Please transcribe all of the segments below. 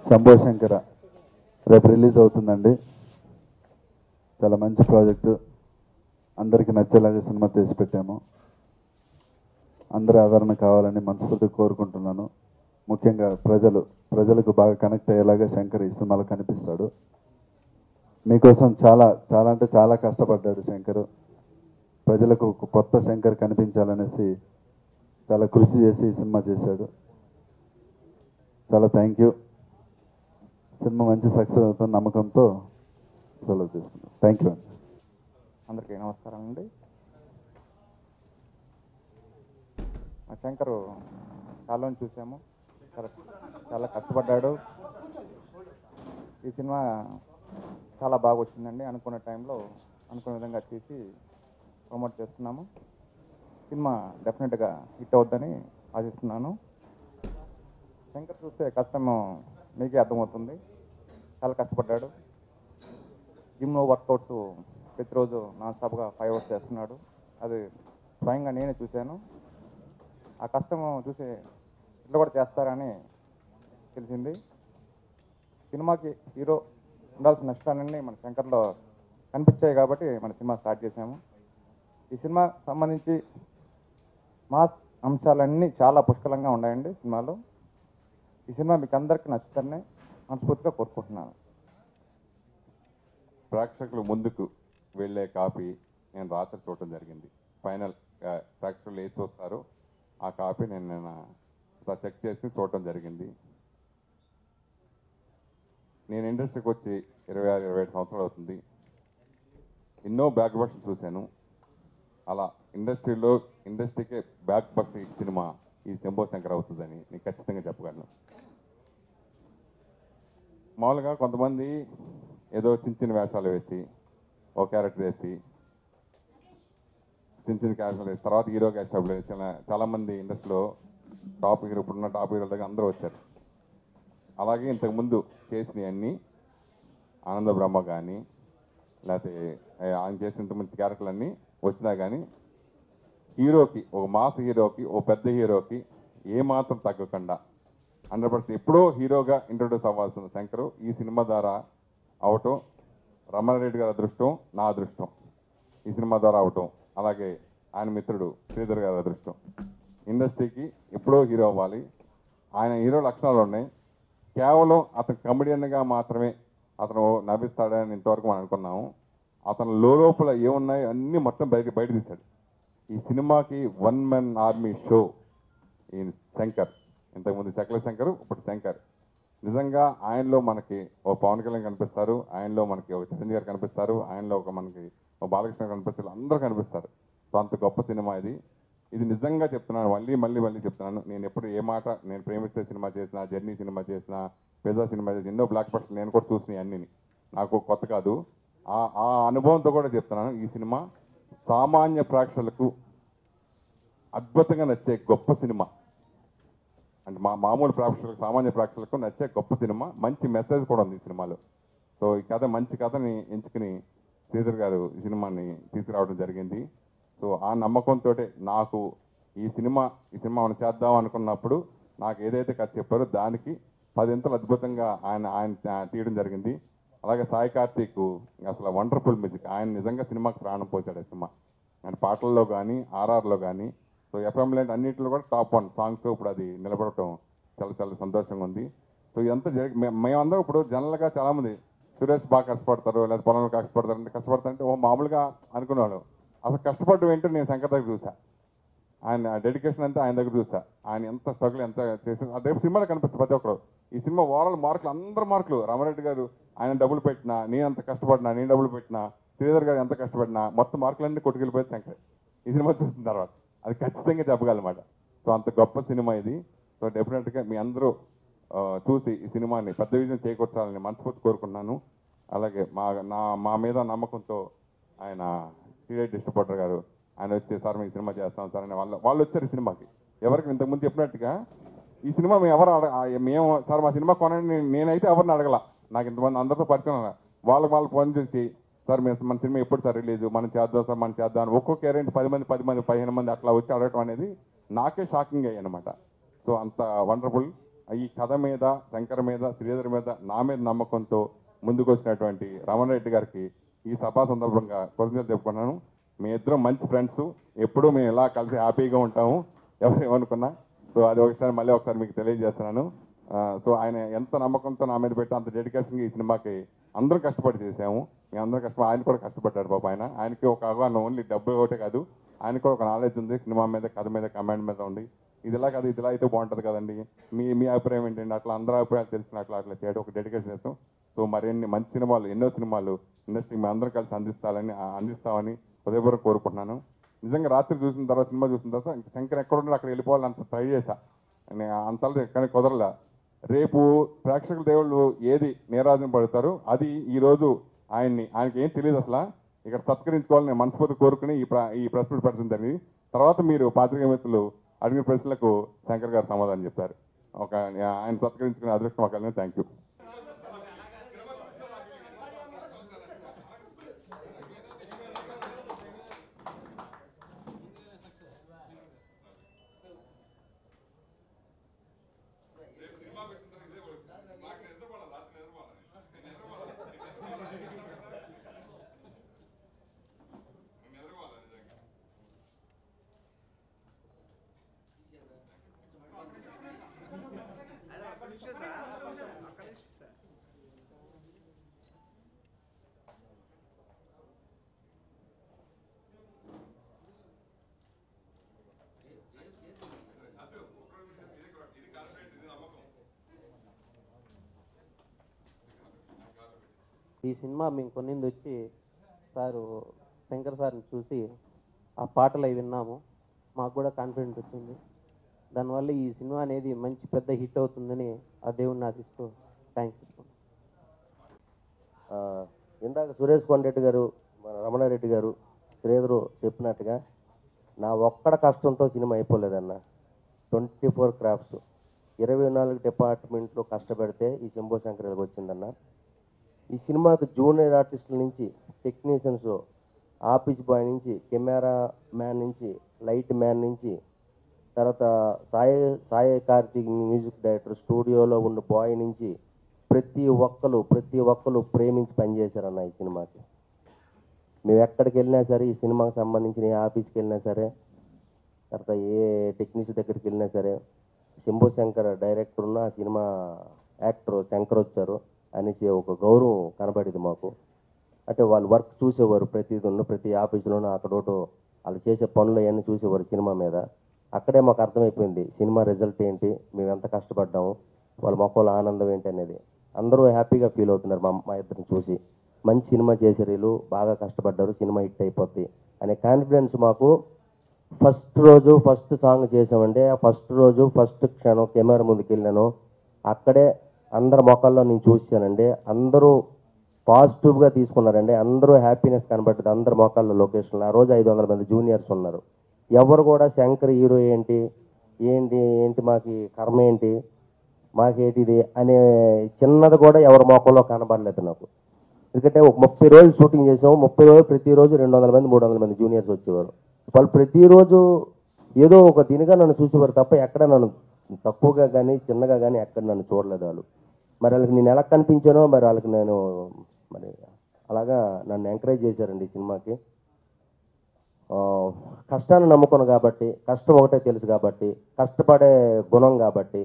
శంభో శంకర రేపు రిలీజ్ అవుతుందండి చాలా మంచి ప్రాజెక్టు అందరికీ నచ్చేలాగా సినిమా తీసి పెట్టాము అందరి ఆదరణ కావాలని మనస్ఫూర్తిగా కోరుకుంటున్నాను ముఖ్యంగా ప్రజలు ప్రజలకు బాగా కనెక్ట్ అయ్యేలాగా శంకర్ ఈ సినిమాలో కనిపిస్తాడు మీకోసం చాలా చాలా అంటే చాలా కష్టపడ్డాడు శంకర్ ప్రజలకు ఒక కొత్త శంకర్ కనిపించాలనేసి చాలా కృషి చేసి ఈ సినిమా చేశాడు చాలా థ్యాంక్ యూ సినిమా మంచి సక్సెస్ అవుతుంది నమ్మకంతో సెలవు తీసుకున్నాం థ్యాంక్ యూ అండి అందరికీ నమస్కారం అండి మా శంకర్ కాలం చూసాము చాలా చాలా కష్టపడ్డాడు ఈ సినిమా చాలా బాగా వచ్చిందండి అనుకున్న టైంలో అనుకున్న విధంగా తీసి ప్రమోట్ చేస్తున్నాము సినిమా డెఫినెట్గా హిట్ అవుద్దని ఆశిస్తున్నాను శంకర్ చూస్తే కష్టము మీకే అర్థమవుతుంది చాలా కష్టపడ్డాడు జిమ్లో వర్కౌట్స్ ప్రతిరోజు నాన్ స్టాప్గా ఫైవ్ అవర్స్ చేస్తున్నాడు అది స్వయంగా నేనే చూశాను ఆ కష్టం చూసి ఇట్లా కూడా చేస్తారని తెలిసింది సినిమాకి హీరో ఉండాల్సిన నష్టాలన్నీ మన శంకర్లో కనిపించాయి కాబట్టి మన సినిమా స్టార్ట్ చేశాము ఈ సినిమా సంబంధించి మాస్ అంశాలన్నీ చాలా పుష్కలంగా ఉన్నాయండి సినిమాలో ఈ సినిమా మీకు అందరికీ నచ్చుతారని మనస్ఫూర్తిగా కోరుకుంటున్నాను ప్రేక్షకులు ముందుకు వెళ్ళే కాపీ నేను రాత్రి చూడటం జరిగింది ఫైనల్ ఆ, ప్రేక్షకులు ఏది చూస్తారో ఆ కాపీ నేను నిన్న ఒకసారి చెక్ చేసి చూడటం జరిగింది నేను ఇండస్ట్రీకి వచ్చి ఇరవై ఆరు ఇరవై ఏడు సంవత్సరాలు అవుతుంది ఎన్నో బ్యాక్ బస్ట్లు చూశాను అలా ఇండస్ట్రీలో ఇండస్ట్రీకే బ్యాక్ బస్ట్ సినిమా ఈ శంభో శంకర్ అవుతుందని నేను ఖచ్చితంగా చెప్పగలను మామూలుగా కొంతమంది ఏదో చిన్న చిన్న వేషాలు వేసి ఒక క్యారెక్టర్ వేసి చిన్న చిన్న క్యారెక్టర్లు వేసి తర్వాత హీరో క్యారెక్టర్ వేసి చాలా చాలామంది ఇండస్ట్రీలో టాప్ హీరో ఇప్పుడున్న టాప్ హీరోల దగ్గర అందరూ వచ్చారు అలాగే ఇంతకుముందు చేసినవి అన్నీ ఆనంద బ్రహ్మ కానీ లేకపోతే ఏ, ఆయన చేసిన ఇంతమంది క్యారెక్టర్లు అన్నీ వచ్చినా కానీ హీరోకి ఒక మాస్ హీరోకి ఓ పెద్ద హీరోకి ఏమాత్రం తగ్గకుండా హండ్రెడ్ పర్సెంట్ ఎప్పుడో హీరోగా ఇంట్రొడ్యూస్ అవ్వాల్సిన శంకరు ఈ సినిమా ద్వారా అవటం రమణారెడ్డి గారి అదృష్టం నా అదృష్టం ఈ సినిమా ద్వారా అవటం అలాగే ఆయన మిత్రుడు శ్రీధర్ గారి అదృష్టం ఇండస్ట్రీకి ఎప్పుడో హీరో అవ్వాలి ఆయన హీరో లక్షణాలు ఉన్నాయి కేవలం అతను కమెడియన్గా మాత్రమే అతను నవ్విస్తాడని ఇంతవరకు మనం అనుకున్నాము అతను లోపల ఏమున్నాయో అన్నీ మొత్తం బయట బయట తీశాడు ఈ సినిమాకి వన్ మెన్ ఆర్మీ షో ఈ శంకర్ ఇంతకుముందు చక్ల శంకర్ ఇప్పుడు శంకర్ నిజంగా ఆయనలో మనకి ఓ పవన్ కళ్యాణ్ కనిపిస్తారు ఆయనలో మనకి ఒక చిరంజీవి గారు కనిపిస్తారు ఆయనలో ఒక మనకి ఓ బాలకృష్ణ కనిపిస్తారు అందరూ కనిపిస్తారు సో అంత గొప్ప సినిమా ఇది ఇది నిజంగా చెప్తున్నాను మళ్ళీ మళ్ళీ మళ్ళీ చెప్తున్నాను నేను ఎప్పుడు ఏ మాట నేను ప్రేమిస్తే సినిమా చేసిన జర్నీ సినిమా చేసిన పేద సినిమా చేసిన ఎన్నో బ్లాక్ బస్టర్ నేను కూడా చూసినాయి అన్నిని నాకు కొత్త కాదు ఆ ఆ అనుభవంతో కూడా చెప్తున్నాను ఈ సినిమా సామాన్య ప్రేక్షకులకు అద్భుతంగా నచ్చే గొప్ప సినిమా అంటే మా మామూలు ప్రేక్షకులకు సామాన్య ప్రేక్షకులకు నచ్చే గొప్ప సినిమా మంచి మెసేజ్ కూడా ఉంది ఈ సినిమాలో సో ఈ కథ మంచి కథని ఎంచుకుని శ్రీధర్ గారు ఈ సినిమాని తీసుకురావడం జరిగింది సో ఆ నమ్మకంతో నాకు ఈ సినిమా ఈ సినిమా మనం చేద్దాం అనుకున్నప్పుడు నాకు ఏదైతే కథ చెప్పారో దానికి పదింతలు అద్భుతంగా ఆయన ఆయన తీయడం జరిగింది అలాగే సాయి కార్తీక్ అసలు వండర్ఫుల్ మ్యూజిక్ ఆయన నిజంగా సినిమాకి ప్రాణం పోసాడు ఈ సినిమా ఆయన పాటల్లో కానీ ఆర్ఆర్లో కానీ సో ఎఫ్ఎం లాంటి అన్నింటిలో కూడా టాప్ వన్ సాంగ్స్ ఇప్పుడు అది నిలబడటం చాలా చాలా సంతోషంగా ఉంది సో ఇదంతా జరిగి మే- మేమందరం ఇప్పుడు జనరల్గా చాలామంది సురేష్ బాగా కష్టపడతారు లేదా పొలంలో కష్టపడతారు అంటే కష్టపడతారంటే ఓ మామూలుగా అనుకునేవాడు అసలు కష్టపడడం ఏంటో నేను శంకర్ దగ్గర చూసా ఆయన డెడికేషన్ అంతా ఆయన దగ్గర చూసా ఆయన ఎంత స్ట్రగుల్ ఎంత చేసి అదే సినిమాలో కనిపిస్తుంది ప్రతి ఒక్కరు ఈ సినిమా ఓవరాల్ మార్కులు అందరు మార్కులు రామారెడ్డి గారు ఆయన డబ్బులు పెట్టినా నేను అంత కష్టపడినా నేను డబ్బులు పెట్టినా శ్రీధర్ గారు ఎంత కష్టపడినా మొత్తం మార్కులన్నీ కొట్టుకెళ్ళిపోయి శంకర్ ఈ సినిమా చూసిన తర్వాత అది ఖచ్చితంగా చెప్పగలమాట సో అంత గొప్ప సినిమా ఇది సో డెఫినెట్గా మీ అందరూ ఆ, చూసి ఈ సినిమాని పెద్ద విజయం చేకూర్చాలని మనస్ఫూర్తి కోరుకున్నాను అలాగే మా నా మా మీద నమ్మకంతో ఆయన సీరియట్ డిస్ట్రిబ్యూటర్ గారు ఆయన వచ్చి సార్ మేము ఈ సినిమా చేస్తాం సార్ అని వాళ్ళు వాళ్ళు వచ్చారు ఈ సినిమాకి ఎవరికి ఇంతకుముందు చెప్పినట్టుగా ఈ సినిమా మేము ఎవరు అడగ ఆ, మేము సార్ మా సినిమా కొనండి నేను- నేనైతే ఎవరిని అడగల నాకు ఇంతమంది అందరితో పరిచయం ఉన్నారు. వాళ్ళకి వాళ్ళు ఫోన్ చేసి సార్ మేము మన సినిమా ఎప్పుడు సార్ రిలీజ్ మనం చేద్దాం సార్ మనం చేద్దాం అని ఒక్కొక్క ఏరెంట్ పది మంది పది మంది పదిహేను మంది అట్లా వచ్చి అడగటం అనేది నాకే షాకింగ్ అయ్యి అనమాట సో అంత వండర్ఫుల్ ఈ కథ మీద శంకర్ మీద శ్రీధర్ మీద నా మీద నమ్మకంతో ముందుకు వచ్చినటువంటి రమణ రెడ్డి గారికి ఈ సభా సందర్భంగా కృతజ్ఞతలు చెప్పుకున్నాను మీ ఇద్దరం మంచి ఫ్రెండ్స్ ఎప్పుడూ మేము ఇలా కలిసి హ్యాపీగా ఉంటాము ఎవరు ఏమనుకున్నా సో అది ఒకసారి మళ్ళీ ఒకసారి మీకు తెలియజేస్తున్నాను ఆ, సో ఆయన ఎంత నమ్మకంతో నా మీద పెట్టి అంత డెడికేషన్గా ఈ సినిమాకి అందరం కష్టపడి చేసాము మేము అందరం కష్టపడి ఆయన కూడా కష్టపడ్డాడు పాప ఆయన ఆయనకి ఒక అవగాహన ఓన్లీ డబ్బు ఒకటే కాదు ఆయన కూడా ఒక నాలెడ్జ్ ఉంది సినిమా మీద కథ మీద కమాండ్ మీద ఉంది ఇది ఇలా కాదు ఇది ఇలా అయితే బాగుంటుంది కదండి మీ మీ అభిప్రాయం ఏంటండి అట్లా అందరి అభిప్రాయాలు తెలిసిన అట్లా అట్లా చేయడం ఒక డెడికేషన్ చేస్తాం సో మరిన్ని మంచి సినిమాలు ఎన్నో సినిమాలు ఇండస్ట్రీ మీ అందరం కలిసి అందిస్తాలని ఆ, అందిస్తామని హృదయపూర్వక కోరుకుంటున్నాను నిజంగా రాత్రి చూసిన తర్వాత సినిమా చూసిన తర్వాత ఇంక శంకర్ ఎక్కడ ఉన్నాడో అక్కడ వెళ్ళిపోవాలని అంత ట్రై చేశా నేను అంతలో కానీ కుదరలా రేపు ప్రేక్షకుల దేవుళ్ళు ఏది నీరాజన పడతారు అది ఈ రోజు ఆయన్ని ఆయనకి ఏం తెలియదు అసలు ఇక్కడ సత్కరించుకోవాలని నేను మనస్ఫూర్తి కోరుకుని ఈ ప్ర- ఈ ప్రశ్న పెట్టడం జరిగింది తర్వాత మీరు పాత్రికేయ మిత్రులు అడిగిన ప్రశ్నలకు శంకర్ గారు సమాధానం చెప్పారు ఒక ఆయన సత్కరించుకునే అదృష్టం మాకు కలిగింది థ్యాంక్ యూ ఈ సినిమా మేము కొన్నింది వచ్చి సారు శంకర్ సార్ని చూసి ఆ పాటలు అవి విన్నాము మాకు కూడా కాన్ఫిడెంట్ వచ్చింది దానివల్ల ఈ సినిమా అనేది మంచి పెద్ద హిట్ అవుతుందని ఆ దేవుడిని ఆశిస్తూ థ్యాంక్స్ ఆ, ఇందాక సురేష్ కొండరెడ్డి గారు మన రమణారెడ్డి గారు శ్రీధరు చెప్పినట్టుగా నా ఒక్కడ కష్టంతో సినిమా అయిపోలేదన్న ట్వంటీ ఫోర్ క్రాఫ్ట్స్ ఇరవై నాలుగు డిపార్ట్మెంట్లో కష్టపడితే ఈ శంభో శంకర్ వచ్చిందన్న ఈ సినిమాకు జూనియర్ ఆర్టిస్టుల నుంచి టెక్నీషియన్స్ ఆఫీస్ బాయ్ నుంచి కెమెరా మ్యాన్ నుంచి లైట్ మ్యాన్ నుంచి తర్వాత సాయి సాయి కార్తీక్ మ్యూజిక్ డైరెక్టర్ స్టూడియోలో ఉన్న బాయ్ నుంచి ప్రతి ఒక్కరు ప్రతి ఒక్కరు ప్రేమించి పనిచేశారన్న ఈ సినిమాకి మేము ఎక్కడికి వెళ్ళినా సరే ఈ సినిమాకి సంబంధించిన ఏ ఆఫీస్కి వెళ్ళినా సరే తర్వాత ఏ టెక్నీషియన్ దగ్గరికి వెళ్ళినా సరే శంభు శంకర్ డైరెక్టర్ ఉన్న ఆ సినిమా యాక్టర్ శంకర్ వచ్చారు అనేసి ఒక గౌరవం కనబడింది మాకు అంటే వాళ్ళు వర్క్ చూసేవారు ప్రతిది ఉన్న ప్రతి ఆఫీసులోనూ అక్కడోటో వాళ్ళు చేసే పనులు అవన్నీ చూసేవారు సినిమా మీద అక్కడే మాకు అర్థమైపోయింది సినిమా రిజల్ట్ ఏంటి మేము ఎంత కష్టపడ్డాము వాళ్ళ మొక్కల ఆనందం ఏంటి అనేది అందరూ హ్యాపీగా ఫీల్ అవుతున్నారు మా మా ఇద్దరిని చూసి మంచి సినిమా చేశారు వీళ్ళు బాగా కష్టపడ్డారు సినిమా హిట్ అయిపోద్ది అనే కాన్ఫిడెన్స్ మాకు ఫస్ట్ రోజు ఫస్ట్ సాంగ్ చేసామంటే ఆ ఫస్ట్ రోజు ఫస్ట్ క్షణం కెమెరా ముందుకు వెళ్ళాను అక్కడే అందరి మొక్కల్లో నేను చూశానండి అందరూ పాజిటివ్గా తీసుకున్నారండి అందరూ హ్యాపీనెస్ కనబడ్డది అందరి మొక్కల్లో లొకేషన్లో ఆ రోజు ఐదు వందల మంది జూనియర్స్ ఉన్నారు ఎవరు కూడా శంకర్ హీరో ఏంటి ఏంటి ఏంటి మాకు ఈ కర్మ ఏంటి మాకేంటిది అనే చిన్నది కూడా ఎవరి మొక్కల్లో కనబడలేదు నాకు ఎందుకంటే ఒక ముప్పై రోజులు షూటింగ్ చేసాము ముప్పై రోజులు ప్రతిరోజు రెండు వందల మంది మూడు వందల మంది జూనియర్స్ వచ్చేవారు వాళ్ళు ప్రతిరోజు ఏదో ఒక దీనిగా నన్ను చూసేవారు తప్ప ఎక్కడ నన్ను తక్కువగా కానీ చిన్నగా కానీ ఎక్కడ నన్ను చూడలేదు వాళ్ళు మరి వాళ్ళకి నేను ఎలా కనిపించానో మరి వాళ్ళకి నేను మరి అలాగా నన్ను ఎంకరేజ్ చేశారండి ఈ సినిమాకి ఆ, కష్టాన్ని నమ్ముకున్నాను కాబట్టి కష్టం ఒకటే తెలుసు కాబట్టి కష్టపడే గుణం కాబట్టి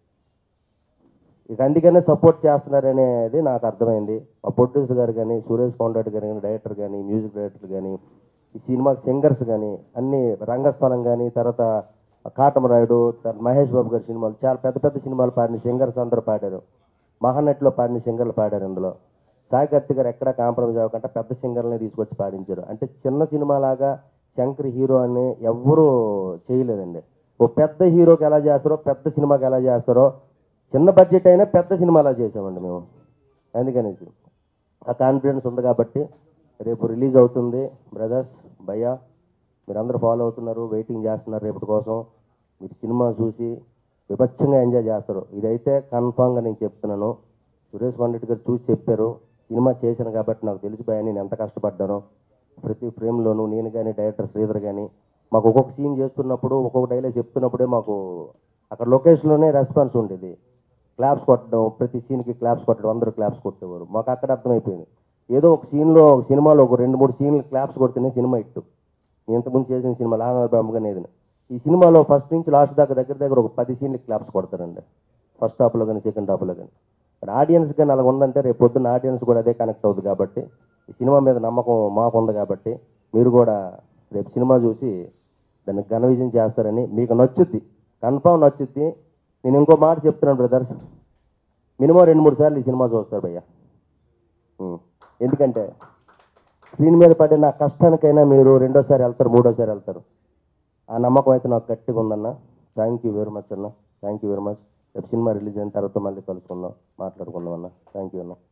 ఇక అందుకనే సపోర్ట్ చేస్తున్నారనేది నాకు అర్థమైంది మా ప్రొడ్యూసర్ గారు కానీ సురేష్ కౌండరెడ్డి గారు కానీ డైరెక్టర్ కానీ మ్యూజిక్ డైరెక్టర్ కానీ ఈ సినిమాకి సింగర్స్ కానీ అన్ని రంగస్థలం కానీ తర్వాత కాటమరాయుడు తర్వాత మహేష్ బాబు గారి సినిమాలు చాలా పెద్ద పెద్ద సినిమాలు పాడిన సింగర్స్ అందరూ పాడారు మహానటిలో పాడిన సింగర్లు పాడారు ఇందులో సాయి కార్తిక్ గారు ఎక్కడ కాంప్రమైజ్ అవ్వకుండా పెద్ద సింగర్లని తీసుకొచ్చి పాడించారు అంటే చిన్న సినిమాలాగా శంకర్ హీరో అని ఎవ్వరూ చేయలేదండి ఓ పెద్ద హీరోకి ఎలా చేస్తారో పెద్ద సినిమాకి ఎలా చేస్తారో చిన్న బడ్జెట్ అయినా పెద్ద సినిమాలా చేసామండి మేము అందుకనేసి ఆ కాన్ఫిడెన్స్ ఉంది కాబట్టి రేపు రిలీజ్ అవుతుంది బ్రదర్స్ భయ్యా మీరందరూ ఫాలో అవుతున్నారు వెయిటింగ్ చేస్తున్నారు రేపటి కోసం మీరు సినిమా చూసి విపచ్చంగా ఎంజాయ్ చేస్తారు ఇదైతే కన్ఫామ్గా నేను చెప్తున్నాను సురేష్ కొండరెడ్డి గారు చూసి చెప్పారు సినిమా చేశాను కాబట్టి నాకు తెలిసి భయ నేను ఎంత కష్టపడ్డానో ప్రతి ఫ్రేమ్లోనూ నేను కానీ డైరెక్టర్ శ్రీధర్ కానీ మాకు ఒక్కొక్క సీన్ చేస్తున్నప్పుడు ఒక్కొక్క డైలాగ్ చెప్తున్నప్పుడే మాకు అక్కడ లొకేషన్లోనే రెస్పాన్స్ ఉండేది క్లాప్స్ కొట్టడం ప్రతి సీన్కి క్లాప్స్ కొట్టడం అందరూ క్లాప్స్ కొట్టేవారు మాకు అక్కడ అర్థమైపోయింది ఏదో ఒక సీన్లో ఒక సినిమాలో ఒక రెండు మూడు సీన్లు క్లాప్స్ కొడితేనే సినిమా ఇట్టు ఇంతకుముందు చేసిన సినిమా లాగా బ్రహ్మగా అనేది ఈ సినిమాలో ఫస్ట్ నుంచి లాస్ట్ దాకా దగ్గర దగ్గర ఒక పది సీన్లు క్లాప్స్ కొడతారండి ఫస్ట్ హాఫ్లో కానీ సెకండ్ హాఫ్లో కానీ మరి ఆడియన్స్ కానీ అలా ఉందంటే రేపు పొద్దున్న ఆడియన్స్ కూడా అదే కనెక్ట్ అవుతుంది కాబట్టి ఈ సినిమా మీద నమ్మకం మాకు ఉంది కాబట్టి మీరు కూడా రేపు సినిమా చూసి దాన్ని ఘన విజయం చేస్తారని మీకు నచ్చుద్ది కన్ఫామ్ నచ్చుద్ది నేను ఇంకో మాట చెప్తున్నాను బ్రదర్స్ మినిమం రెండు మూడు సార్లు ఈ సినిమా చూస్తారు భయ్య ఉం. ఎందుకంటే స్క్రీన్ మీద పడిన కష్టానికైనా మీరు రెండోసారి వెళ్తారు మూడోసారి వెళ్తారు ఆ నమ్మకం అయితే నాకు గట్టిగా ఉందన్న థ్యాంక్ యూ వెరీ మచ్ అన్న థ్యాంక్ యూ వెరీ మచ్ రేపు సినిమా రిలీజ్ అయిన తర్వాత మళ్ళీ కలుసుకుందాం మాట్లాడుకుందాం అన్న థ్యాంక్ యూ అన్న